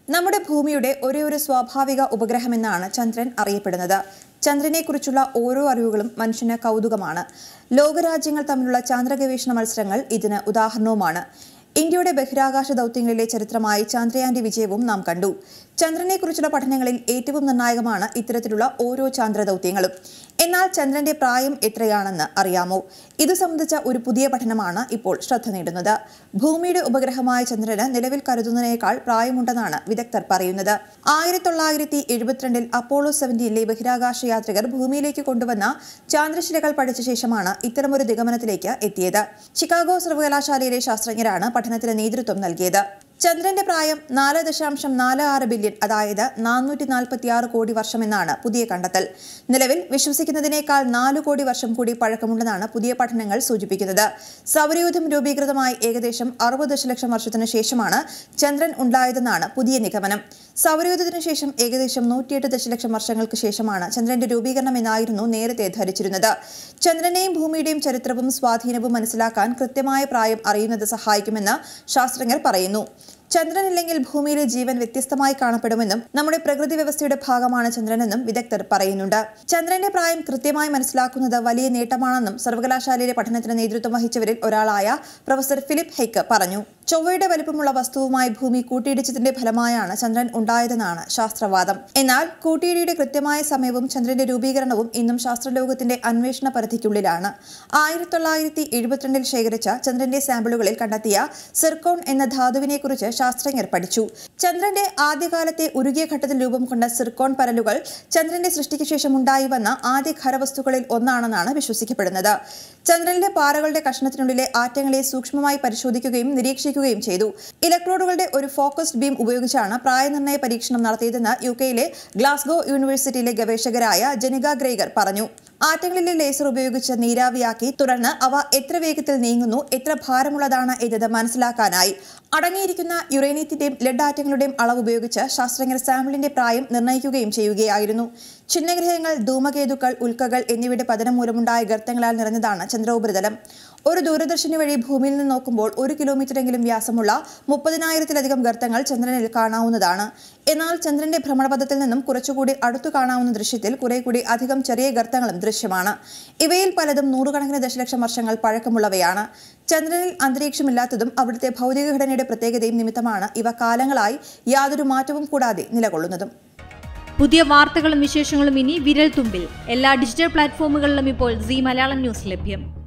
നമ്മുടെ ഭൂമിയുടെ ഒരേ ഒരു സ്വാഭാവിക ഉപഗ്രഹമെന്നാണ് ചന്ദ്രൻ അറിയപ്പെടുന്നത് ചന്ദ്രനെക്കുറിച്ചുള്ള ഓരോ അറിവുകളും മനുഷ്യന് കൗതുകമാണ് ലോകരാജ്യങ്ങൾ തമ്മിലുള്ള ചാന്ദ്ര ഗവേഷണ മത്സരങ്ങൾ ഇതിന് ഉദാഹരണവുമാണ് ഇന്ത്യയുടെ ബഹിരാകാശ ദൗത്യങ്ങളിലെ ചരിത്രമായി ചന്ദ്രയാന്റെ വിജയവും നാം കണ്ടു ചന്ദ്രനെക്കുറിച്ചുള്ള പഠനങ്ങളിൽ ഏറ്റവും നിർണായകമാണ് ഇത്തരത്തിലുള്ള ഓരോ ചാന്ദ്ര ദൗത്യങ്ങളും എന്നാൽ ചന്ദ്രന്റെ പ്രായം എത്രയാണെന്ന് അറിയാമോ ഇത് സംബന്ധിച്ച ഒരു പുതിയ പഠനമാണ് ഇപ്പോൾ ശ്രദ്ധ നേടുന്നത് ഭൂമിയുടെ ഉപഗ്രഹമായ ചന്ദ്രന് നിലവിൽ കരുതുന്നതിനേക്കാൾ പ്രായമുണ്ടെന്നാണ് വിദഗ്ധർ പറയുന്നത് ആയിരത്തി തൊള്ളായിരത്തി എഴുപത്തിരണ്ടിൽ അപ്പോളോ സെവന്റീനിലെ ബഹിരാകാശ യാത്രികർ ഭൂമിയിലേക്ക് കൊണ്ടുവന്ന ചാന്ദ്രശിലകൾ പഠിച്ച ശേഷമാണ് ഇത്തരമൊരു നിഗമനത്തിലേക്ക് എത്തിയത് ചിക്കാഗോ സർവകലാശാലയിലെ ശാസ്ത്രജ്ഞരാണ് പഠനത്തിന് നേതൃത്വം നൽകിയത് ചന്ദ്രന്റെ പ്രായം നാല് ദശാംശം നാല് ആറ് ബില്യൺ അതായത് നാനൂറ്റി നാൽപ്പത്തി ആറ് കോടി വർഷമെന്നാണ് പുതിയ കണ്ടെത്തൽ നിലവിൽ വിശ്വസിക്കുന്നതിനേക്കാൾ നാല് കോടി വർഷം കൂടി പഴക്കമുണ്ടെന്നാണ് പുതിയ പഠനങ്ങൾ സൂചിപ്പിക്കുന്നത് സൗരയൂഥം രൂപീകൃതമായി ഏകദേശം അറുപത് ദശലക്ഷം വർഷത്തിനു ശേഷമാണ് ചന്ദ്രൻ ഉണ്ടായതെന്നാണ് പുതിയ നിഗമനം സൗരയൂഥത്തിനു ശേഷം ഏകദേശം നൂറ്റിയെട്ട് ദശലക്ഷം വർഷങ്ങൾക്ക് ശേഷമാണ് ചന്ദ്രന്റെ രൂപീകരണം എന്നായിരുന്നു നേരത്തെ ധരിച്ചിരുന്നത് ചന്ദ്രനെയും ഭൂമിയുടെയും ചരിത്രവും സ്വാധീനവും മനസ്സിലാക്കാൻ കൃത്യമായ പ്രായം അറിയുന്നത് സഹായിക്കുമെന്ന് ശാസ്ത്രജ്ഞർ പറയുന്നു ചന്ദ്രനില്ലെങ്കിൽ ഭൂമിയിലെ ജീവൻ വ്യത്യസ്തമായി കാണപ്പെടുമെന്നും നമ്മുടെ പ്രകൃതി വ്യവസ്ഥയുടെ ഭാഗമാണ് ചന്ദ്രനെന്നും വിദഗ്ധർ പറയുന്നുണ്ട് ചന്ദ്രന്റെ പ്രായം കൃത്യമായി മനസ്സിലാക്കുന്നത് വലിയ നേട്ടമാണെന്നും സർവകലാശാലയിലെ പഠനത്തിന് നേതൃത്വം വഹിച്ചവരിൽ ഒരാളായ പ്രൊഫസർ ഫിലിപ്പ് ഹെയ്ക്ക് പറഞ്ഞു ചൊവ്വയുടെ വലിപ്പമുള്ള വസ്തുവുമായി ഭൂമി കൂട്ടിയിടിച്ചതിന്റെ ഫലമായാണ് ചന്ദ്രൻ ഉണ്ടായതെന്നാണ് ശാസ്ത്രവാദം എന്നാൽ കൂട്ടിയിടിയുടെ കൃത്യമായ സമയവും ചന്ദ്രന്റെ രൂപീകരണവും ഇന്നും ശാസ്ത്രലോകത്തിന്റെ അന്വേഷണ പരിധിക്കുള്ളിലാണ് ആയിരത്തി തൊള്ളായിരത്തി എഴുപത്തിരണ്ടിൽ ശേഖരിച്ച ചന്ദ്രന്റെ സാമ്പിളുകളിൽ കണ്ടെത്തിയ സിർക്കോൺ എന്ന ധാതുവിനെക്കുറിച്ച് ശാസ്ത്രജ്ഞർ പഠിച്ചു ചന്ദ്രന്റെ ആദ്യകാലത്തെ ഉരുകിയ ഘട്ടത്തിൽ രൂപം കൊണ്ട സിർക്കോൺ പരലുകൾ ചന്ദ്രന്റെ സൃഷ്ടിക്ക് ശേഷം ഉണ്ടായി വന്ന ആദ്യ ഖരവസ്തുക്കളിൽ ഒന്നാണെന്നാണ് വിശ്വസിക്കപ്പെടുന്നത് ചന്ദ്രനിലെ പാറകളുടെ കഷ്ണത്തിനുള്ളിലെ ആറ്റങ്ങളെ സൂക്ഷ്മമായി പരിശോധിക്കുകയും നിരീക്ഷിക്കുകയും ചെയ്തു ഇലക്ട്രോഡുകളുടെ ഒരു ഫോക്കസ്ഡ് ബീം ഉപയോഗിച്ചാണ് പ്രായനിർണയ പരീക്ഷണം നടത്തിയതെന്ന് യു കെയിലെ ഗ്ലാസ്ഗോ യൂണിവേഴ്സിറ്റിയിലെ ഗവേഷകരായ ജനിക ഗ്രേഗർ പറഞ്ഞു ആറ്റങ്ങളിലെ ലേസർ ഉപയോഗിച്ച് നീരാവിയാക്കി തുടർന്ന് അവ എത്ര വേഗത്തിൽ നീങ്ങുന്നു എത്ര ഭാരമുള്ളതാണ് എന്നത് മനസ്സിലാക്കാനായി അടങ്ങിയിരിക്കുന്ന യുറേനിയത്തിന്റെയും ലെഡ് ആറ്റങ്ങളുടെയും അളവ് ഉപയോഗിച്ച് ശാസ്ത്രജ്ഞർ സാമ്പിളിന്റെ പ്രായം നിർണ്ണയിക്കുകയും ചെയ്യുകയായിരുന്നു ചിഹ്നഗ്രഹങ്ങൾ ധൂമകേതുക്കൾ ഉൽക്കകൾ എന്നിവയുടെ പതനം മൂലമുണ്ടായ ഗർത്തങ്ങളാൽ നിറഞ്ഞതാണ് ചന്ദ്രോപരിതലം ഒരു ദൂരദർശിനി വഴി ഭൂമിയിൽ നിന്ന് നോക്കുമ്പോൾ ഒരു കിലോമീറ്ററെങ്കിലും വ്യാസമുള്ള മുപ്പതിനായിരത്തിലധികം ഗർത്തങ്ങൾ ചന്ദ്രനിൽ കാണാവുന്നതാണ് എന്നാൽ ചന്ദ്രന്റെ ഭ്രമണപഥത്തിൽ നിന്നും കുറച്ചുകൂടി അടുത്തു കാണാവുന്ന ദൃശ്യത്തിൽ കുറെ കൂടി അധികം ചെറിയ ഗർത്തങ്ങളും ദൃശ്യമാണ് ഇവയിൽ പലതും നൂറുകണക്കിന് ദശലക്ഷം വർഷങ്ങൾ പഴക്കമുള്ളവയാണ് ചന്ദ്രനിൽ അന്തരീക്ഷമില്ലാത്തതും അവിടുത്തെ ഭൗതിക ഘടനയുടെ പ്രത്യേകതയും നിമിത്തമാണ് ഇവ കാലങ്ങളായി യാതൊരു മാറ്റവും കൂടാതെ നിലകൊള്ളുന്നതും പുതിയ വാർത്തകളും വിശേഷങ്ങളും ഇനി വിരൽ തുമ്പിൽ എല്ലാ ഡിജിറ്റൽ പ്ലാറ്റ്ഫോമുകളിലും ഇപ്പോൾ സി മലയാളം ന്യൂസ് ലഭ്യം